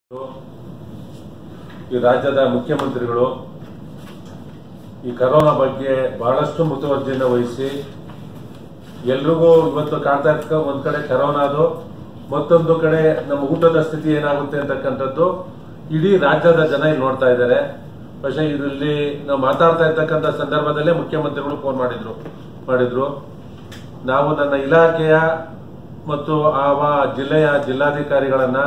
ಈ ರಾಜ್ಯದ ಮುಖ್ಯಮಂತ್ರಿಗಳು ಈ ಕರೋನಾ ಬಗ್ಗೆ ಬಹಳಷ್ಟು ಮುತುವರ್ಜಿಯನ್ನು ವಹಿಸಿ ಎಲ್ರಿಗೂ ಇವತ್ತು ಕಾಡ್ತಾ ಇರ್ತ ಒಂದ್ ಕಡೆ ಕರೋನಾದು ಮತ್ತೊಂದು ಕಡೆ ನಮ್ಮ ಊಟದ ಸ್ಥಿತಿ ಏನಾಗುತ್ತೆ ಅಂತಕ್ಕಂಥದ್ದು ಇಡೀ ರಾಜ್ಯದ ಜನ ಇಲ್ಲಿ ನೋಡ್ತಾ ಇದ್ದಾರೆ പക്ഷേ ಇದರಲ್ಲಿ ನಾವು ಮಾತಾಡ್ತಾ ಇರ್ತಕ್ಕಂಥ ಸಂದರ್ಭದಲ್ಲೇ ಮುಖ್ಯಮಂತ್ರಿಗಳು ಫೋನ್ ಮಾಡಿದ್ರು ಮಾಡಿದ್ರು ನಾವು ನನ್ನ ಇಲಾಖೆಯ ಮತ್ತು ಆ ಜಿಲ್ಲೆಯ ಜಿಲ್ಲಾಧಿಕಾರಿಗಳನ್ನ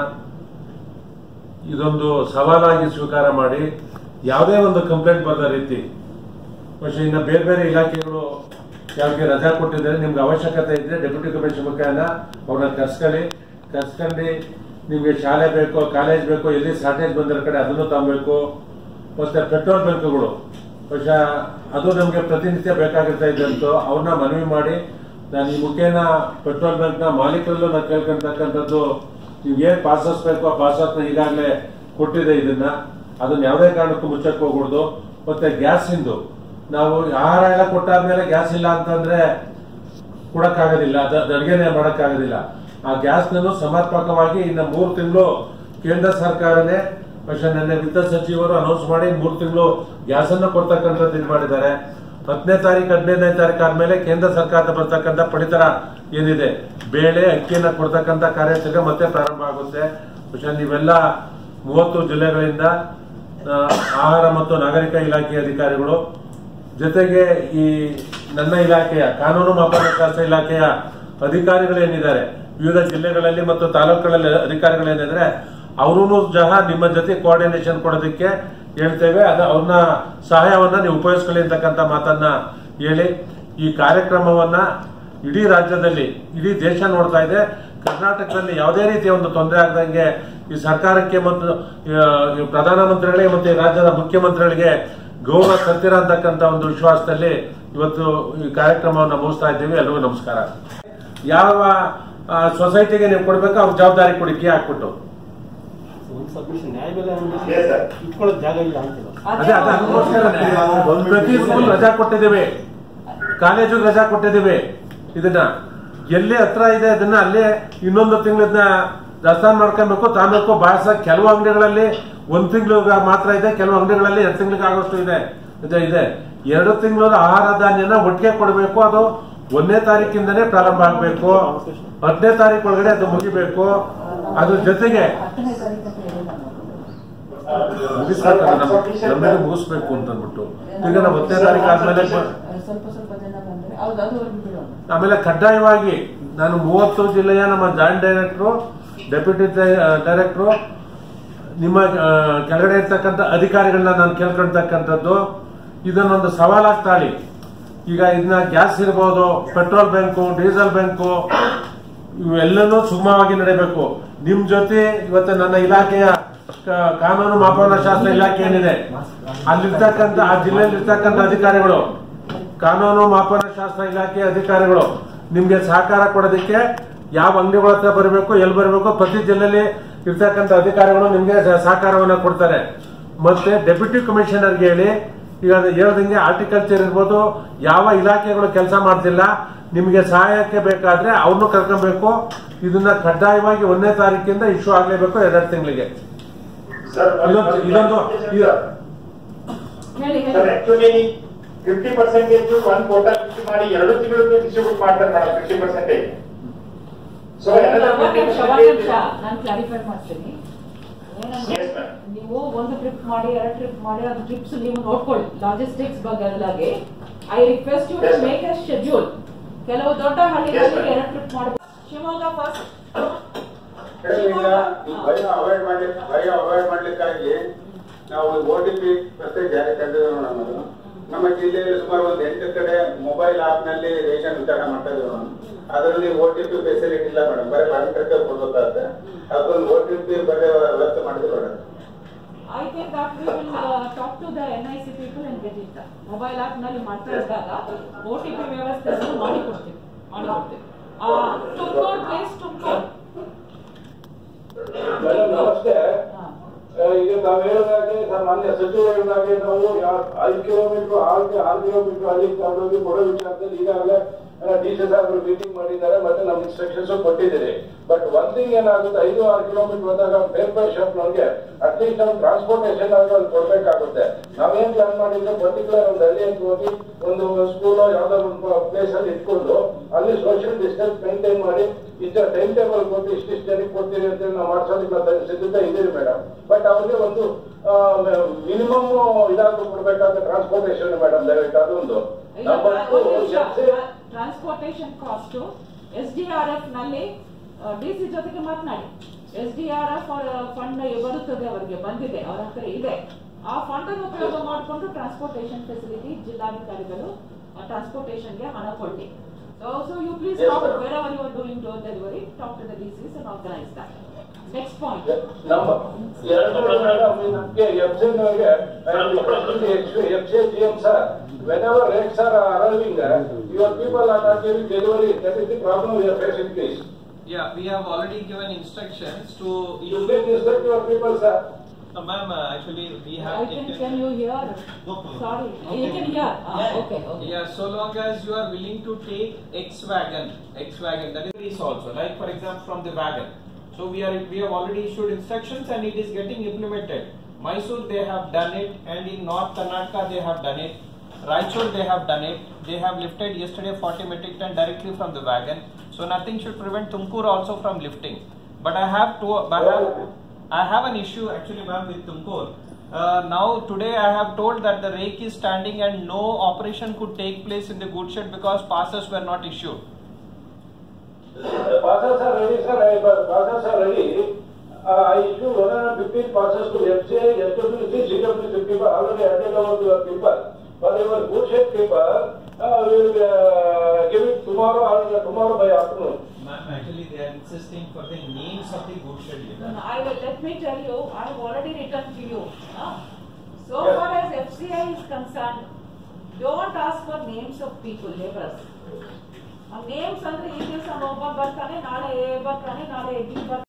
ಇದೊಂದು ಸವಾಲಾಗಿ ಸ್ವೀಕಾರ ಮಾಡಿ ಯಾವುದೇ ಒಂದು ಕಂಪ್ಲೇಂಟ್ ಬರದ ರೀತಿ പക്ഷേ ಇನ್ನು ಬೇರೆ ಬೇರೆ ಇಲಾಖೆಗಳು ಯಾವ್ಗೆ ರಜಾ ಕೊಟ್ಟಿದ್ದಾರೆ ನಿಮ್ಗೆ ಅವಶ್ಯಕತೆ ಇದ್ರೆ ಡೆಪ್ಯೂಟಿ ಕಮಿಷನರ್ ಮುಖಾಂತರ ಅವ್ರನ್ನ ಕರ್ಸ್ಕೊಳ್ಳಿ ಕರ್ಸ್ಕೊಂಡು ನಿಮ್ಗೆ ಶಾಲೆ ಬೇಕೋ ಕಾಲೇಜ್ ಬೇಕೋ ಎಲ್ಲಿ ಶಾರ್ಟೇಜ್ ಬಂದಿರೋ ಕಡೆ ಅದನ್ನು ತಗೊಬೇಕು ಮತ್ತೆ ಪೆಟ್ರೋಲ್ ಬಂಕ್ಗಳು പക്ഷേ ಅದು ನಮ್ಗೆ ಪ್ರತಿನಿತ್ಯ ಬೇಕಾಗಿರ್ತಾ ಇದ್ದಂತೂ ಅವ್ರನ್ನ ಮನವಿ ಮಾಡಿ ನಾನು ಈ ಮುಖೇನ ಪೆಟ್ರೋಲ್ ಬಂಕ್ ನ ಮಾಲೀಕರಲ್ಲೂ ನಾನು ಕೇಳ್ಕೊಂತಕ್ಕಂಥದ್ದು ನೀವು ಏನ್ ಪಾಸಸ್ ಬೇಕೋ ಆ ಪಾಸಸ್ ನ ಈಗಾಗಲೇ ಕೊಟ್ಟಿದೆ ಇದನ್ನ ಅದನ್ನ ಯಾವುದೇ ಕಾರಣಕ್ಕೂ ಮುಚ್ಚಕ್ ಹೋಗ್ಬಿಡ್ದು ಮತ್ತೆ ಗ್ಯಾಸ್ ಇಂದು ನಾವು ಆಹಾರ ಎಲ್ಲ ಕೊಟ್ಟಾದ್ಮೇಲೆ ಗ್ಯಾಸ್ ಇಲ್ಲ ಅಂತಂದ್ರೆ ಕೊಡಕ್ಕಾಗೋದಿಲ್ಲ ಅದ ಅಡುಗೆನೆ ಮಾಡಕ್ಕಾಗೋದಿಲ್ಲ ಆ ಗ್ಯಾಸ್ ನನ್ನು ಸಮರ್ಪಕವಾಗಿ ಇನ್ನ ಮೂರು ತಿಂಗಳು ಕೇಂದ್ರ ಸರ್ಕಾರನೇ പക്ഷെ ನಿನ್ನೆ ವಿತ್ತ ಸಚಿವರು ಅನೌನ್ಸ್ ಮಾಡಿ ಮೂರು ತಿಂಗಳು ಗ್ಯಾಸ್ ಅನ್ನು ಕೊಡ್ತಕ್ಕಂಥದ್ದು ಇದು ಮಾಡಿದ್ದಾರೆ ಹತ್ತನೇ ತಾರೀಕು ಹದಿನೈದನೇ ತಾರೀಕು ಆದ್ಮೇಲೆ ಕೇಂದ್ರ ಸರ್ಕಾರದ ಬರ್ತಕ್ಕಂಥ ಪಡಿತರ ಏನಿದೆ ಬೇಳೆ ಅಕ್ಕಿಯನ್ನ ಕೊಡ್ತಕ್ಕಂಥ ಕಾರ್ಯಾಚರಣೆ ಮತ್ತೆ ಪ್ರಾರಂಭ ಆಗುತ್ತೆ പക്ഷെ ನೀವೆಲ್ಲ ಮೂವತ್ತು ಜಿಲ್ಲೆಗಳಿಂದ ಆ, ಆಹಾರ ಮತ್ತು ನಾಗರಿಕ ಇಲಾಖೆ ಅಧಿಕಾರಿಗಳು ಜೊತೆಗೆ ಈ ನನ್ನ ಇಲಾಖೆಯ ಕಾನೂನು ಮಾಪನ ಶಾಸ್ತ್ರ ಇಲಾಖೆಯ ಅಧಿಕಾರಿಗಳೇನಿದ್ದಾರೆ ವಿವಿಧ ಜಿಲ್ಲೆಗಳಲ್ಲಿ ಮತ್ತು ತಾಲೂಕುಗಳಲ್ಲಿ ಅಧಿಕಾರಿಗಳೇನಿದ್ರೆ ಅವರು ಸಹ ನಿಮ್ಮ ಜೊತೆ ಕೋಆರ್ಡಿನೇಷನ್ ಕೊಡೋದಕ್ಕೆ ಹೇಳ್ತೇವೆ ಅದ ಅವ್ರನ್ನ ಸಹಾಯವನ್ನ ನೀವು ಉಪಯೋಗಿಸ್ಕೊಳ್ಳಿ ಅಂತಕ್ಕಂಥ ಮಾತನ್ನ ಹೇಳಿ ಈ ಕಾರ್ಯಕ್ರಮವನ್ನ ಇಡೀ ರಾಜ್ಯದಲ್ಲಿ ಇಡೀ ದೇಶ ನೋಡ್ತಾ ಇದೆ ಕರ್ನಾಟಕದಲ್ಲಿ ಯಾವುದೇ ರೀತಿಯ ಒಂದು ತೊಂದರೆ ಆಗದಂಗೆ ಈ ಸರ್ಕಾರಕ್ಕೆ ಮತ್ತು ಆ, ಈ ಪ್ರಧಾನಮಂತ್ರಿಗಳಿಗೆ ಮತ್ತು ಈ ರಾಜ್ಯದ ಮುಖ್ಯಮಂತ್ರಿಗಳಿಗೆ ಗೌರವ ತರ್ತೀರ ಅಂತಕ್ಕಂಥ ಒಂದು ವಿಶ್ವಾಸದಲ್ಲಿ ಇವತ್ತು ಈ ಕಾರ್ಯಕ್ರಮವನ್ನು ಮುಗಿಸ್ತಾ ಇದ್ದೀವಿ ಎಲ್ರಿಗೂ ನಮಸ್ಕಾರ ಯಾವ ಆ, ಸೊಸೈಟಿಗೆ ನೀವು ಕೊಡ್ಬೇಕು ಅವ್ರ ಜವಾಬ್ದಾರಿ ಕೊಡಿ ಕೀ ಹಾಕ್ಬಿಟ್ಟು ಒಂದು ಸಬ್ಮಿಷನ್ ನ್ಯಾಯಬೆಲೆ Yes, sir. ಇಟ್ಕೊಳ್ಳೋಕೆ ಜಾಗ ಇಲ್ಲ ಅಂತಿಲ್ಲ ಅದೇ ಅದೇ ಅದಕ್ಕೋಸ್ಕರನೇ ಪ್ರತಿ ಸ್ಕೂಲ್ ರಜಾ ಕೊಟ್ಟಿದ್ದೇವೆ ಕಾಲೇಜು ರಜಾ ಕೊಟ್ಟಿದ್ದೇವೆ ಇದನ್ನ ಎಲ್ಲಿ ಹತ್ರ ಇದೆ ಅದನ್ನ ಅಲ್ಲೇ ಇನ್ನೊಂದು ತಿಂಗಳನ್ನ ದರ್ಶನ ಮಾಡ್ಕೊಬೇಕು ತಾಬೇಕು ಬಾಸ ಕೆಲವು ಅಂಗಡಿಗಳಲ್ಲಿ ಒಂದ್ ತಿಂಗಳು ಮಾತ್ರ ಇದೆ ಕೆಲವು ಅಂಗಡಿಗಳಲ್ಲಿ ಎರಡು ತಿಂಗಳಿಗೆ ಆಗೋಷ್ಟು ಇದೆ ಇದೆ ಇದೆ ಎರಡು ತಿಂಗಳ ಆಹಾರ ಧಾನ್ಯನ ಒಟ್ಟಿಗೆ ಕೊಡಬೇಕು ಅದು ಒಂದನೇ ತಾರೀಕಿಂದನೇ ಪ್ರಾರಂಭ ಆಗಬೇಕು ಹತ್ತನೇ ತಾರೀಕು ಒಳಗಡೆ ಅದು ಮುಗಿಬೇಕು ಅದ್ರ ಜೊತೆಗೆ ಹತ್ತನೇ ತಾರೀಕು ಅಂತ ಹೇಳಿಲ್ಲ ನಾನು. ಮುಗಿಸ್ಬೇಕು ನಮ್ಮೆಲ್ಲ ಮುಗಿಸ್ಬೇಕು ಅಂತ ಅಂದ್ಬಿಟ್ಟು ಈಗ ನಾವು ಹತ್ತನೇ ತಾರೀಕು ಆದ್ಮೇಲೆ ಬ- ಸ್ವಲ್ಪ ಸ್ವಲ್ಪ ಜನ ಬಂದ್ರೆ ಹೌದು ಅದುವರೆಗೂ ಬಿಡೋಣ ಆಮೇಲೆ ಕಡ್ಡಾಯವಾಗಿ ನಾನು ಮೂವತ್ತು ಜಿಲ್ಲೆಯ ನಮ್ಮ ಜಾಯಿಂಟ್ ಡೈರೆಕ್ಟ್ರು ಡೆಪ್ಯೂಟಿ ಡೈರೆಕ್ಟ್ರು ನಿಮ್ಮ ಆ, ಕೆಳಗಡೆ ಇರ್ತಕ್ಕಂಥ ಅಧಿಕಾರಿಗಳನ್ನ ನಾನು ಕೇಳ್ಕೊಳ್ತಕ್ಕಂಥದ್ದು ಇದನ್ನೊಂದು ಸವಾಲಾಗಿ ತಾಳಿ ಈಗ ಇದನ್ನ ಗ್ಯಾಸ್ ಇರ್ಬೋದು ಪೆಟ್ರೋಲ್ ಬ್ಯಾಂಕು ಡೀಸೆಲ್ ಬ್ಯಾಂಕು ಇವೆಲ್ಲನೂ ಸುಗಮವಾಗಿ ನಡೀಬೇಕು ನಿಮ್ ಜೊತೆ ಇವತ್ತು ನನ್ನ ಇಲಾಖೆಯ ಕ- ಕಾನೂನು ಮಾಪನ ಶಾಸ್ತ್ರ ಇಲಾಖೆ ಏನಿದೆ ಅಲ್ಲಿರ್ತಕ್ಕಂಥ ಆ ಜಿಲ್ಲೆಯಲ್ಲಿ ಇರ್ತಕ್ಕಂಥ ಅಧಿಕಾರಿಗಳು ಕಾನೂನು ಮಾಪನ ಶಾಸ್ತ್ರ ಇಲಾಖೆ ಅಧಿಕಾರಿಗಳು ನಿಮ್ಗೆ ಸಹಕಾರ ಕೊಡೋದಕ್ಕೆ ಯಾವ ಅಂಗಡಿಗಳ ಹತ್ರ ಬರಬೇಕು ಎಲ್ಲಿ ಬರಬೇಕು ಪ್ರತಿ ಜಿಲ್ಲೆಯಲ್ಲಿ ಇರ್ತಕ್ಕಂಥ ಅಧಿಕಾರಿಗಳು ನಿಮ್ಗೆ ಸ- ಸಹಕಾರವನ್ನ ಕೊಡ್ತಾರೆ ಮತ್ತೆ ಡೆಪ್ಯೂಟಿ ಕಮಿಷನರ್ಗೆ ಹೇಳಿ ಈಗ ಅದು ಹೇಳ್ದಂಗೆ ಆರ್ಟಿಕಲ್ಚರ್ ಇರ್ಬೋದು ಯಾವ ಇಲಾಖೆಗಳು ಕೆಲಸ ಮಾಡ್ತಿಲ್ಲ ನಿಮಗೆ ಸಹಾಯಕ್ಕೆ ಬೇಕಾದ್ರೆ ಅವ್ರನ್ನು ಕರ್ಕೊಬೇಕು ಇದನ್ನ ಕಡ್ಡಾಯವಾಗಿ ಒಂದನೇ ತಾರೀಕಿಂದ ಇಶ್ಯೂ ಆಗ್ಲೇಬೇಕು ಎರಡೆರಡು ತಿಂಗಳಿಗೆ Sir, one- ಇದೊಂದು ಇದೊಂದು ಇದು- ಹೇಳಿ ಸರ್ ಹೇಳಿ actually fifty percentage one quota fifty ಮಾಡಿ ಎರಡು ತಿಂಗಳು ಡಿಸ್ಟ್ರಿಬ್ಯೂಟ್ ಮಾಡ್ತಾರೆ ಮೇಡಮ್ ಫಿಫ್ಟಿ ಪರ್ಸೆಂಟೇಜ್ ಸೊ ಒಂದ್ ನಿಮಿಷ ಒಂದ್ ನಿಮಿಷ ನಾನು ಕ್ಲಾರಿಫೈ ಮಾಡ್ತೀನಿ ಏನಂದ್ರೆ, Yes, ma'am. ನೀವು ಒಂದು ಟ್ರಿಪ್ ಮಾಡಿ ಎರಡು ಟ್ರಿಪ್ ಮಾಡಿ ಅದು ಟ್ರಿಪ್ಸ್ ನೀವು ನೋಡ್ಕೊಳ್ಳಿ ಲಾಜಿಸ್ಟಿಕ್ಸ್ ಬಗ್ಗೆಲಾಗಿ I request you to Yes, ma'am. Make a schedule ಕೆಲವು ದೊಡ್ಡ Yes, ಹಳ್ಳಿಗಳಲ್ಲಿ ma'am. ಎರಡು ಟ್ರಿಪ್ ಮಾಡಬಹುದು ಶಿವಮೊಗ್ಗ ಫಸ್ಟ್ ಈಗ ಈ ಭಯ ಅವಾಯ್ಡ್ ಮಾಡ್ಲಿಕ್ಕೆ ಭಯ ಅವಾಯ್ಡ್ ಮಾಡ್ಲಿಕ್ಕಾಗಿ ನಾವು ಓ ಟಿ ಪಿ ಪ್ರತ್ಯೇಕ ಜಾರಿ ತಂದಿದ್ದೇವೆ ನಮ್ಮದು ನಮ್ಮ ಜಿಲ್ಲೆಯಲ್ಲಿ ಸುಮಾರು ಒಂದು ಎಂಟು ಕಡೆ ಮೊಬೈಲ್ ಆಪ್ ನಲ್ಲಿ ರೇಷನ್ ವಿತರಣೆ ಮಾಡ್ತಾ ಇದ್ದೇವೆ ನಾವು ಅದರಲ್ಲಿ ಓ ಟಿ ಪಿ ಫೆಸಿಲಿಟಿ ಇಲ್ಲ ಮೇಡಮ್ ಬರೀ ಕಾಂಟ್ರಾಕ್ಟ್ ಕೊಡ್ಬೇಕಾಗುತ್ತೆ ಅದೊಂದು ಓ ಟಿ ಪಿ ಬರೀ ವ್ಯವಸ್ಥೆ ಮಾಡಿದ್ರೆ madam I think that we will talk to the N I C people and get it mobile app ನಲ್ಲಿ ಮಾಡ್ತಾ ಇದ್ದಾಗ ಒ ಟಿ ಪಿ ವ್ಯವಸ್ಥೆಯನ್ನು ಮಾಡಿಕೊಡ್ತೀವಿ ಮಾಡಿಕೊಡ್ತೀವಿ ತುಮಕೂರು ಪ್ಲೇಸ್ ತುಮಕೂರು ಮೇಡಮ್ ನಮಸ್ತೆ ಆ, ಈಗ ತಾವು ಹೇಳಿದಾಗೆ ಸರ್ ಮಾನ್ಯ ಸಚಿವರು ಹೇಳಿದಾಗೆ ನಾವು ಯಾ- ಐದು ಕಿಲೋಮೀಟರ್ ಆರು ಆರು ಕಿಲೋಮೀಟರ್ ಅಲ್ಲಿ ತಗೊಂಡೋಗಿ ಕೊಡೋ ವಿಚಾರದಲ್ಲಿ ಈಗಾಗಲೇ ಡಿ ಸಿ ಸಾಹೇಬರು ಮೀಟಿಂಗ್ ಮಾಡಿದ್ದಾರೆ ಮತ್ತೆ ನಮ್ಗೆ ಇನ್ಸ್ಟ್ರಕ್ಷನ್ಸ್ ಕೊಟ್ಟಿದ್ದೀರಿ ಬಟ್ ಒನ್ ಥಿಂಗ್ ಏನಾಗುತ್ತೆ ಐದು ಆರು ಕಿಲೋಮೀಟರ್ ಹೋದಾಗ ಪೇಪರ್ ಶಾಪ್ ನಮಗೆ ಅಟ್ಲೀಸ್ಟ್ ನಾವು ಟ್ರಾನ್ಸ್ಪೋರ್ಟೇಷನ್ ಆದ್ರೂ ಅಲ್ಲಿ ಕೊಡ್ಬೇಕಾಗುತ್ತೆ ನಾವೇನ್ ಪ್ಲಾನ್ ಮಾಡಿದ್ರೆ ಪರ್ಟಿಕ್ಯುಲರ್ ಒಂದು ಹಳ್ಳಿಯಲ್ಲಿ ಹೋಗಿ ಒಂದು ಸ್ಕೂಲೋ ಯಾವ್ದಾದ್ರು ಒಂದು ಪ್ಲೇಸ್ ಅಲ್ಲಿ ಇಟ್ಕೊಂಡು ಅಲ್ಲಿ ಸೋಷಿಯಲ್ ಡಿಸ್ಟೆನ್ಸ್ ಮೇಂಟೈನ್ ಮಾಡಿ ಇಷ್ಟ ಟೈಮ್ ಟೇಬಲ್ ಕೊಟ್ಟು ಇಷ್ಟಿಷ್ಟು ಜನಕ್ಕೆ ಕೊಡ್ತೀರಿ ಅಂತ ನಾವು ಮಾಡ್ಸೋದಕ್ಕೆ ನಾವು ಸಿದ್ಧತೆ ಇದೀರಿ ಮೇಡಮ್ ಬಟ್ ಅವ್ರಿಗೆ ಒಂದು ಮಿನಿಮಮ್ ಇದಾದ್ರು ಕೊಡ್ಬೇಕಾದ ಟ್ರಾನ್ಸ್ಪೋರ್ಟೇಷನ್ ಮೇಡಮ್ ದಯವಿಟ್ಟು ಅದೊಂದು number two transportation cost S D R F ನಲ್ಲಿ ಡಿ ಸಿ ಜೊತೆಗೆ ಮಾತನಾಡಿ S D R F fund ಬರುತ್ತದೆ ಅವರಿಗೆ ಬಂದಿದೆ ಅವರ ಹತ್ರ ಇದೆ ಆ ಫಂಡ್ ಅನ್ನು ಉಪಯೋಗ ಮಾಡಿಕೊಂಡು ಟ್ರಾನ್ಸ್ಪೋರ್ಟೇಷನ್ ಫೆಸಿಲಿಟಿ ಜಿಲ್ಲಾಧಿಕಾರಿಗಳು ಟ್ರಾನ್ಸ್ಪೋರ್ಟೇಷನ್ಗೆ ಹಣ ಕೊಡಿ so so you please Yes, talk madam. Wherever you are doing door delivery talk to the D Cs and organise that next point ನಮ್ಮ ಎರಡು ಮೇಡಮ್ ನಮಗೆ ಎಫ್ ಸಿ ನಮಗೆ F C G M sir whenever rates are arriving your people are not giving delivery that is the problem we are facing please Yeah, we have already given instructions to you please instruct your people sir Uh, ma'am, uh, actually, we have I can, taken. can you hear? Sorry, you can hear. Ah, okay, okay. Yeah, so long as you are willing to take X wagon, X wagon, that is this also. Like for example, from the wagon. So we are we have already issued instructions and it is getting implemented. Mysore they have done it, and in North Karnataka they have done it. Raichur they have done it. They have lifted yesterday 40 metric ton directly from the wagon. So nothing should prevent Tumkur also from lifting. But I have to. I have, I have an issue actually, ma'am, with Tumkur. Uh, now today I have told that the rake is standing and no operation could take place in the goods shed because passes were not issued. passes are ready sir I passes are ready uh, I issue 115 passes to FCI, SWC, CWC people already handed over to your people. For your good shed people, uh, we will uh, give it tomorrow or tomorrow by afternoon. Ma'am, actually they are insisting for the names of the goods shed. No, no, I will, let me tell you, I have already written to you. huh? So Yes. far as FCI is concerned, don't ask for names of people, laborers. ಆ names ಅಂದ್ರೆ ಈ ದಿವಸ ಒಬ್ಬ ಬರ್ತಾನೆ ನಾಳೆ A ಬರ್ತಾನೆ ನಾಳೆ B ಬರ್ತಾನೆ